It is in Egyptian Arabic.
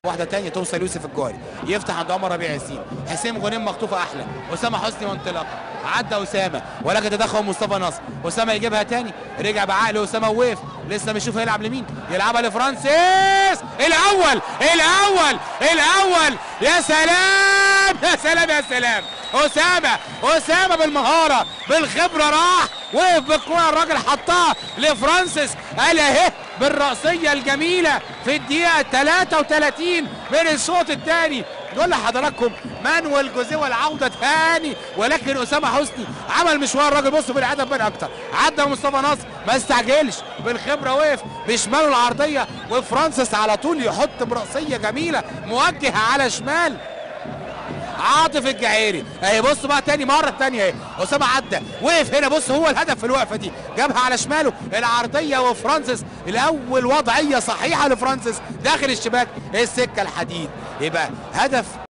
واحده تانية توصل يوسف الجوهري يفتح عند عمر ربيع ياسين حسين غنيم مخطوفه احلى اسامه حسني وانطلاقه عدى اسامه ولكن تدخل مصطفى نصر اسامه يجيبها تاني رجع بعقل اسامه ووقف لسه بيشوف هيلعب لمين يلعبها لفرانسيس الاول الاول الاول يا سلام يا سلام يا سلام اسامه اسامه بالمهاره بالخبره راح وقف بالكوره الراجل حطها لفرانسيس قال اهي بالرأسية الجميلة في الدقيقة 33 من الشوط الثاني نقول لحضراتكم مانويل جوزيه والعودة تاني ولكن أسامة حسني عمل مشوار الراجل بصوا بالهدف بين أكتر عدى مصطفى نصر ما استعجلش بالخبرة وقف بشماله العرضية وفرانسيس على طول يحط برأسية جميلة موجهة على شمال عاطف الجعيري اهي بص بقى تاني مره تانية اهي اسامه عدى وقف هنا بص هو الهدف في الوقفه دي جابها على شماله العرضيه وفرانسيس الاول وضعيه صحيحه لفرانسيس داخل الشباك السكه الحديد يبقى هدف